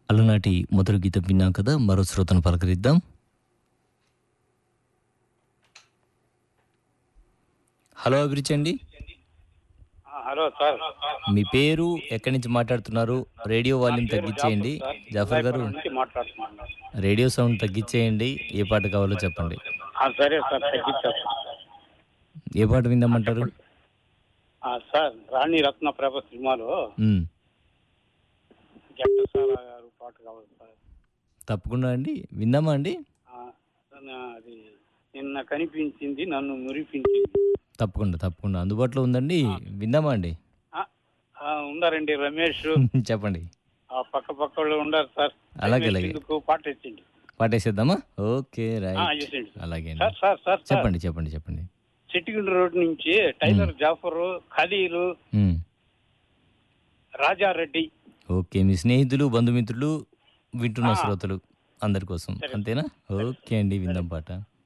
అలనాటి మొదటి గీతం విన్నాం కదా మరో శ్రోతను పలకరిద్దాం హలో అభిరుచి అండి ఆ, హలో సార్ మీ పేరు ఎక్కడి నుంచి మాట్లాడుతున్నారు రేడియో వాల్యూమ్ తగ్గించేయండి జాఫర్ గారు ఇబ్రాహీంపురం నుంచి మాట్లాడుతున్నాను రేడియో సౌండ్ తగ్గించేయండి ఏ పాట కావాలో చెప్పండి ఆ, సరే సార్ తగ్గించారు ఏ పాట విందామంటారు ఆ, సార్ రాణి రత్న ప్రభ సినిమాలో ఉమ్, ఘంటసాల గారు పాట కావాలి సార్ తప్పకుండా అండి విందామా అండి ఆ, నా- అది నిన్న కనిపించింది నన్ను మురిపించింది తప్పకుండా తప్పకుండా అందుబాటులో ఉందండి విందామా అండి ఆ, ఆ, ఉండారండి రమేష్ చెప్పండి ఆ పక్క పక్క వాళ్ళు ఉండారు సార్ అలాగే, రమేష్ అలాగే. ఎందుకు పాట ఇచ్చింది పాటేసేద్దామా ఓకే ఆ, రైట్ చేసేయండి. అలాగే అండి సార్ సార్ సార్ సార్ చెప్పండి చెప్పండి చెప్పండి చిట్టిగుండ రోడ్ నుంచి టైలర్ జాఫర్ ఖలీలు ఉమ్, రాజారెడ్డి ఓకే మీ స్నేహితులు బంధుమిత్రులు వింటున్న శ్రోతలు అందరి కోసం అంతేనా ఓకే అండి విందాం పాట